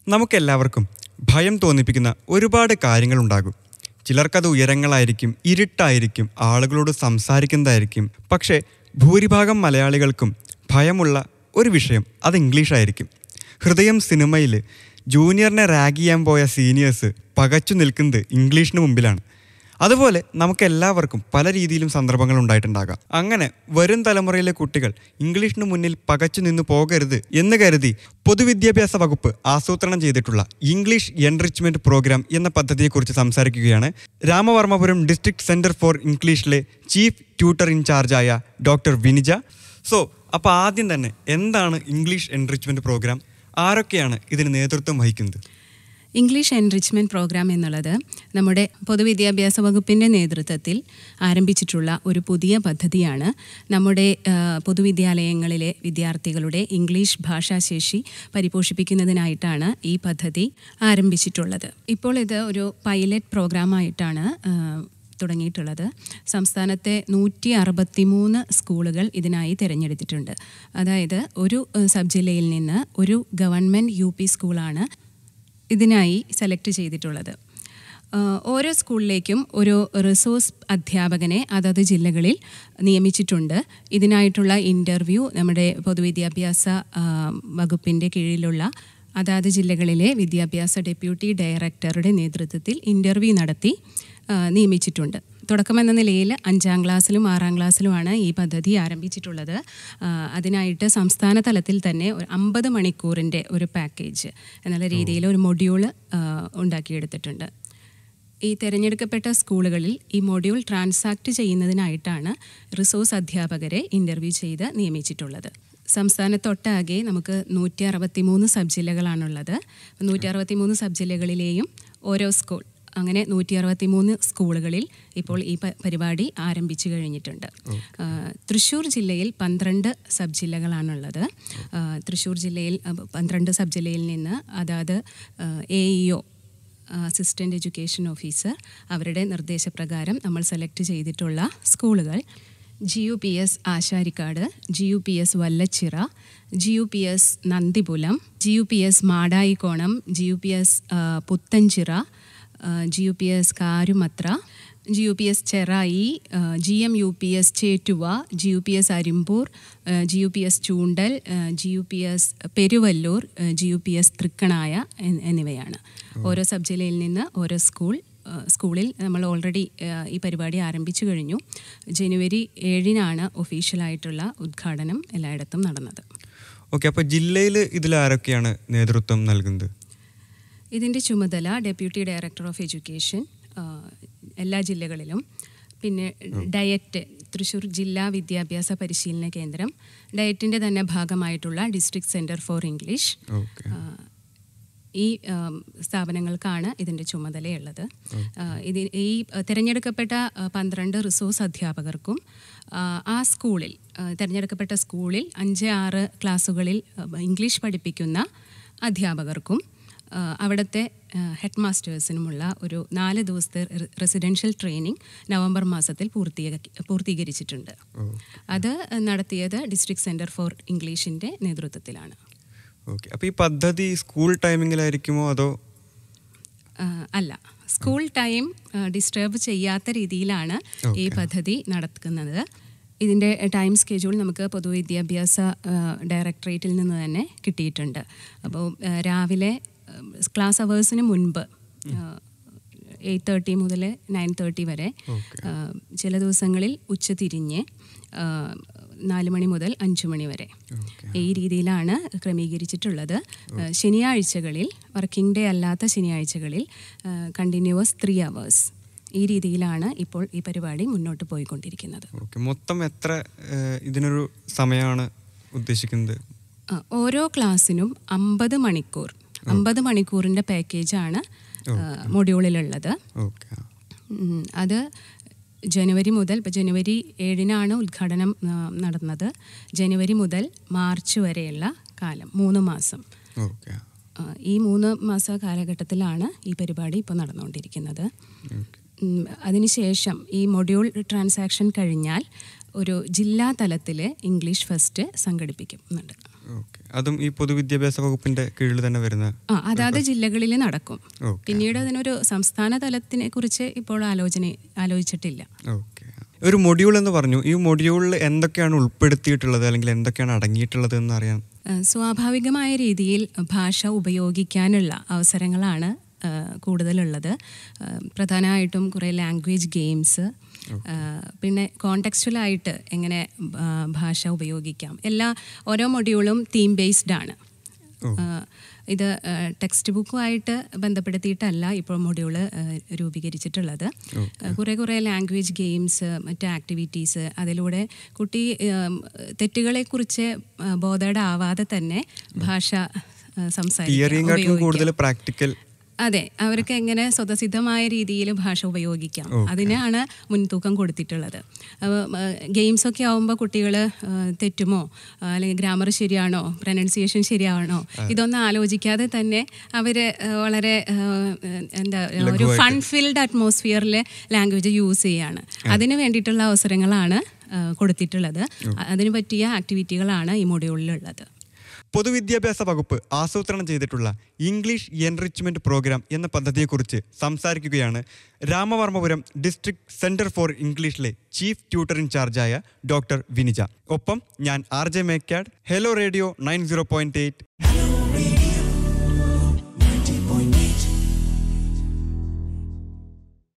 നമുക്കെല്ലാവർക്കും ഭയം തോന്നിപ്പിക്കുന്ന ഒരുപാട് കാര്യങ്ങളുണ്ടാകും ചിലർക്കത് ഉയരങ്ങളായിരിക്കും ഇരുട്ടായിരിക്കും ആളുകളോട് സംസാരിക്കുന്നതായിരിക്കും പക്ഷേ ഭൂരിഭാഗം മലയാളികൾക്കും ഭയമുള്ള ഒരു വിഷയം അത് ഇംഗ്ലീഷായിരിക്കും ഹൃദയം സിനിമയിൽ ജൂനിയറിനെ റാഗ് ചെയ്യാൻ പോയ സീനിയേഴ്സ് പകച്ചു നിൽക്കുന്നത് ഇംഗ്ലീഷിന് മുമ്പിലാണ് അതുപോലെ നമുക്ക് എല്ലാവർക്കും പല രീതിയിലും സന്ദർഭങ്ങൾ ഉണ്ടായിട്ടുണ്ടാകാം അങ്ങനെ വരും തലമുറയിലെ കുട്ടികൾ ഇംഗ്ലീഷിന് മുന്നിൽ പകച്ചു നിന്ന് പോകരുത് എന്ന് കരുതി പൊതുവിദ്യാഭ്യാസ വകുപ്പ് ആസൂത്രണം ചെയ്തിട്ടുള്ള ഇംഗ്ലീഷ് എൻറിച്ച്മെന്റ് പ്രോഗ്രാം എന്ന പദ്ധതിയെക്കുറിച്ച് സംസാരിക്കുകയാണ് രാമവർമ്മപുരം ഡിസ്ട്രിക്ട് സെന്റർ ഫോർ ഇംഗ്ലീഷിലെ ചീഫ് ട്യൂട്ടർ ഇൻചാർജായ ഡോക്ടർ വിനിജ സോ അപ്പോൾ ആദ്യം തന്നെ എന്താണ് ഇംഗ്ലീഷ് എൻറിച്ച്മെന്റ് പ്രോഗ്രാം ആരൊക്കെയാണ് ഇതിന് നേതൃത്വം വഹിക്കുന്നത് ഇംഗ്ലീഷ് എൻറിച്ച്മെൻറ്റ് പ്രോഗ്രാം എന്നുള്ളത് നമ്മുടെ പൊതുവിദ്യാഭ്യാസ വകുപ്പിൻ്റെ നേതൃത്വത്തിൽ ആരംഭിച്ചിട്ടുള്ള ഒരു പുതിയ പദ്ധതിയാണ് നമ്മുടെ ആ, പൊതുവിദ്യാലയങ്ങളിലെ വിദ്യാർത്ഥികളുടെ ഇംഗ്ലീഷ് ഭാഷാശേഷി പരിപോഷിപ്പിക്കുന്നതിനായിട്ടാണ് ഈ പദ്ധതി ആരംഭിച്ചിട്ടുള്ളത് ഇപ്പോൾ ഇത് ഒരു പൈലറ്റ് പ്രോഗ്രാമായിട്ടാണ് ആ, തുടങ്ങിയിട്ടുള്ളത് സംസ്ഥാനത്തെ നൂറ്റി അറുപത്തി മൂന്ന് സ്കൂളുകൾ ഇതിനായി തിരഞ്ഞെടുത്തിട്ടുണ്ട് അതായത് ഒരു ഏഹ്, സബ് ജില്ലയിൽ നിന്ന് ഒരു ഗവൺമെൻറ് യു പി സ്കൂളാണ് ഇതിനായി സെലക്ട് ചെയ്തിട്ടുള്ളത് ആഹ് ഓരോ സ്കൂളിലേക്കും ഒരു റിസോഴ്സ് അധ്യാപകനെ അതത് ജില്ലകളിൽ നിയമിച്ചിട്ടുണ്ട് ഇതിനായിട്ടുള്ള ഇൻ്റർവ്യൂ നമ്മുടെ പൊതുവിദ്യാഭ്യാസ ആഹ് വകുപ്പിൻ്റെ കീഴിലുള്ള അതാത് ജില്ലകളിലെ വിദ്യാഭ്യാസ ഡെപ്യൂട്ടി ഡയറക്ടറുടെ നേതൃത്വത്തിൽ ഇൻ്റർവ്യൂ നടത്തി ആഹ് നിയമിച്ചിട്ടുണ്ട് തുടക്കമെന്ന നിലയിൽ അഞ്ചാം ക്ലാസ്സിലും ആറാം ക്ലാസ്സിലുമാണ് ഈ പദ്ധതി ആരംഭിച്ചിട്ടുള്ളത് ആഹ് അതിനായിട്ട് സംസ്ഥാന തലത്തിൽ തന്നെ ഒരു അമ്പത് മണിക്കൂറിൻ്റെ ഒരു പാക്കേജ് എന്നുള്ള രീതിയിൽ ഒരു മൊഡ്യൂള് ആഹ് ഉണ്ടാക്കിയെടുത്തിട്ടുണ്ട് ഈ തിരഞ്ഞെടുക്കപ്പെട്ട സ്കൂളുകളിൽ ഈ മൊഡ്യൂൾ ട്രാൻസാക്ട് ചെയ്യുന്നതിനായിട്ടാണ് റിസോഴ്സ് അധ്യാപകരെ ഇൻ്റർവ്യൂ ചെയ്ത് നിയമിച്ചിട്ടുള്ളത് സംസ്ഥാനത്തൊട്ടാകെ നമുക്ക് നൂറ്റി അറുപത്തി മൂന്ന് സബ് ജില്ലകളാണുള്ളത് നൂറ്റി അറുപത്തി മൂന്ന് സബ് ജില്ലകളിലെയും ഓരോ സ്കൂൾ അങ്ങനെ നൂറ്റി അറുപത്തി മൂന്ന് സ്കൂളുകളിൽ ഇപ്പോൾ ഈ പ- പരിപാടി ആരംഭിച്ചു കഴിഞ്ഞിട്ടുണ്ട് ആ, തൃശ്ശൂർ ജില്ലയിൽ പന്ത്രണ്ട് സബ് ജില്ലകളാണുള്ളത് ആ, തൃശ്ശൂർ ജില്ലയിൽ ആ, പന്ത്രണ്ട് സബ് ജില്ലയിൽ നിന്ന് അതാത് A E O assistant education officer അവരുടെ നിർദ്ദേശപ്രകാരം നമ്മൾ സെലക്ട് ചെയ്തിട്ടുള്ള സ്കൂളുകൾ G U P S Asharikkad G U P S Vallachira G U P S Nandipulam G U P S Madayikkonam G U P S Puthenchira G U P S Karumathra G U P S Cherai G M U P S Chettuva G U P S Arimbur G U P S Choondal G U P S Peruvallur G U P S Thrikkanaya എൻ- എന്നിവയാണ് ഓരോ sub ജില്ലയിൽ നിന്ന് ഓരോ school ആ, സ്കൂളിൽ നമ്മൾ already ആ, ഈ പരിപാടി ആരംഭിച്ചു കഴിഞ്ഞു ജനുവരി ഏഴിനാണ് ഒഫീഷ്യലായിട്ടുള്ള ഉദ്ഘാടനം എല്ലായിടത്തും നടന്നത് ഓക്കെ അപ്പോൾ ജില്ലയിൽ ഇതിൽ ആരൊക്കെയാണ് നേതൃത്വം നൽകുന്നത് ഇതിൻ്റെ ചുമതല ഡെപ്യൂട്ടി ഡയറക്ടർ ഓഫ് എഡ്യൂക്കേഷൻ ആ, എല്ലാ ജില്ലകളിലും പിന്നെ ഡയറ്റ് തൃശ്ശൂർ ജില്ലാ വിദ്യാഭ്യാസ പരിശീലന കേന്ദ്രം ഡയറ്റിൻ്റെ തന്നെ ഭാഗമായിട്ടുള്ള district centre for English okay ആ, ഈ ആം, സ്ഥാപനങ്ങൾക്കാണ് ഇതിൻ്റെ ചുമതലയുള്ളത് ആ, ഇത് ഈ ആ, തിരഞ്ഞെടുക്കപ്പെട്ട ആ, പന്ത്രണ്ട് റിസോഴ്സ് അധ്യാപകർക്കും ആ, ആ സ്കൂളിൽ ആ, തിരഞ്ഞെടുക്കപ്പെട്ട സ്കൂളിൽ അഞ്ച് ആറ് ക്ലാസ്സുകളിൽ ആ, ഇംഗ്ലീഷ് പഠിപ്പിക്കുന്ന അധ്യാപകർക്കും ആ, അവിടുത്തെ ഹെഡ് മാസ്റ്റേഴ്സിനുമുള്ള ഒരു നാല് ദിവസത്തെ റെ- റെസിഡൻഷ്യൽ ട്രെയിനിങ് നവംബർ മാസത്തിൽ പൂർത്തീക പൂർത്തീകരിച്ചിട്ടുണ്ട് അത് നടത്തിയത് ഡിസ്ട്രിക്ട് സെൻറ്റർ ഫോർ ഇംഗ്ലീഷിൻ്റെ നേതൃത്വത്തിലാണ് ഓക്കെ അപ്പോൾ ഈ പദ്ധതി സ്കൂൾ ടൈമിങ്ങിലായിരിക്കുമോ അതോ ആ, അല്ല സ്കൂൾ ടൈം ഡിസ്റ്റർബ് ചെയ്യാത്ത രീതിയിലാണ് ഈ പദ്ധതി നടക്കുന്നത് ഇതിൻ്റെ ടൈം സ്കെഡ്യൂൾ നമുക്ക് പൊതുവിദ്യാഭ്യാസ ആ, ഡയറക്ടറേറ്റിൽ നിന്ന് തന്നെ കിട്ടിയിട്ടുണ്ട് അപ്പോൾ ആ, രാവിലെ ക്ലാസ് അവേഴ്സിന് മുൻപ് എയ്റ്റ് തേർട്ടി മുതൽ നയൻ തേർട്ടി വരെ ആ, ചില ദിവസങ്ങളിൽ ഉച്ച തിരിഞ്ഞ് ആ, നാല് മണി മുതൽ അഞ്ച് മണി വരെ ഈ രീതിയിലാണ് ക്രമീകരിച്ചിട്ടുള്ളത് ആ, ശനിയാഴ്ചകളിൽ വർക്കിംഗ് ഡേ അല്ലാത്ത ശനിയാഴ്ചകളിൽ കണ്ടിന്യൂവസ് ത്രീ അവേഴ്സ് ഈ രീതിയിലാണ് ഇപ്പോൾ ഈ പരിപാടി മുന്നോട്ട് പോയിക്കൊണ്ടിരിക്കുന്നത് ഓക്കെ മൊത്തം എത്ര ഏഹ്, ഇതിനൊരു സമയമാണ് ഉദ്ദേശിക്കുന്നത് ആ, ഓരോ ക്ലാസ്സിനും അമ്പത് മണിക്കൂർ അമ്പത് മണിക്കൂറിൻ്റെ പാക്കേജാണ് മൊഡ്യൂളിലുള്ളത് ഓക്കെ ഉം, അത് ജനുവരി മുതൽ ഇപ്പോൾ ജനുവരി ഏഴിനാണ് ഉദ്ഘാടനം ആ, നടന്നത് ജനുവരി മുതൽ മാർച്ച് വരെയുള്ള കാലം മൂന്ന് മാസം ഓക്കെ ആ, ഈ മൂന്ന് മാസ കാലഘട്ടത്തിലാണ് ഈ പരിപാടി ഇപ്പോൾ നടന്നുകൊണ്ടിരിക്കുന്നത് ഉം, അതിനുശേഷം ഈ മൊഡ്യൂൾ ട്രാൻസാക്ഷൻ കഴിഞ്ഞാൽ ഒരു ജില്ലാ തലത്തിൽ ഇംഗ്ലീഷ് ഫസ്റ്റ് സംഘടിപ്പിക്കുന്നുണ്ട് ഓക്കെ അതും ഈ പൊതുവിദ്യാഭ്യാസ വകുപ്പിന്റെ കീഴിൽ തന്നെ വരുന്ന ആ അതാത് ജില്ലകളിൽ നടക്കും ഓക്കെ പിന്നീട് അതിനൊരു സംസ്ഥാന തലത്തിനെ കുറിച്ച് ഇപ്പോൾ ആലോചന ആലോചിച്ചിട്ടില്ല ഓക്കെ ഒരു മൊഡ്യൂൾ എന്ന് പറഞ്ഞു ഈ മൊഡ്യൂളിൽ എന്തൊക്കെയാണ് ഉൾപ്പെടുത്തിയിട്ടുള്ളത് അല്ലെങ്കിൽ എന്തൊക്കെയാണ് അടങ്ങിയിട്ടുള്ളത് എന്ന് അറിയാൻ ഏഹ് സ്വാഭാവികമായ രീതിയിൽ ഭാഷ ഉപയോഗിക്കാനുള്ള അവസരങ്ങളാണ് ഏഹ് കൂടുതലുള്ളത് ഏഹ് പ്രധാനമായിട്ടും കുറേ ലാംഗ്വേജ് ഗെയിംസ് പിന്നെ കോണ്ടെക്സ്റ്റുവലായിട്ട് എങ്ങനെ ആ, ഭാഷ ഉപയോഗിക്കാം എല്ലാ ഓരോ മൊഡ്യൂളും തീം ബേസ്ഡ് ആണ് ഏഹ് ഇത് ടെക്സ്റ്റ് ബുക്കുമായിട്ട് ബന്ധപ്പെടുത്തിയിട്ടല്ല ഇപ്പോൾ മൊഡ്യൂള് രൂപീകരിച്ചിട്ടുള്ളത് ഏഹ് കുറേ കുറേ ലാംഗ്വേജ് ഗെയിംസ് മറ്റ് ആക്ടിവിറ്റീസ് അതിലൂടെ കുട്ടി ഏഹ് തെറ്റുകളെക്കുറിച്ച് ബോധേഡാവാതെ തന്നെ ഭാഷ ഏഹ് സംസാരിക്കാം തിയറിയും കാട്ടിലും ഉപയോഗിക്കാം. കൂടുതൽ പ്രാക്ടിക്കൽ അതെ അവർക്ക് എങ്ങനെ സ്വതസിദ്ധമായ രീതിയിൽ ഭാഷ ഉപയോഗിക്കാം അതിനാണ് മുൻതൂക്കം കൊടുത്തിട്ടുള്ളത് ഗെയിംസ് ഒക്കെ ആവുമ്പോൾ കുട്ടികൾ തെറ്റുമോ ആ, അല്ലെങ്കിൽ ഗ്രാമർ ശരിയാണോ പ്രൊനൗൺസിയേഷൻ ശരിയാണോ ഇതൊന്നും ആലോചിക്കാതെ തന്നെ അവർ വളരെ ആ, എന്താ ഒരു ഫൺ ഫിൽഡ് അറ്റ്മോസ്ഫിയറിൽ ലാംഗ്വേജ് യൂസ് ചെയ്യാണ് അതിന് വേണ്ടിയിട്ടുള്ള അവസരങ്ങളാണ് ആ, കൊടുത്തിട്ടുള്ളത് അതിന് പറ്റിയ ആക്ടിവിറ്റികളാണ് ഈ മൊഡ്യൂളിലുള്ളത് പൊതുവിദ്യാഭ്യാസ വകുപ്പ് ആസൂത്രണം ചെയ്തിട്ടുള്ള ഇംഗ്ലീഷ് എൻറിച്ച്മെന്റ് പ്രോഗ്രാം എന്ന പദ്ധതിയെക്കുറിച്ച് സംസാരിക്കുകയാണ് രാമവർമ്മപുരം ഡിസ്ട്രിക്ട് സെന്റർ ഫോർ ഇംഗ്ലീഷിലെ ചീഫ് ട്യൂട്ടർ ഇൻചാർജായ ഡോക്ടർ വിനിജ ഒപ്പം ഞാൻ R J Mekkad hello radio nine zero point eight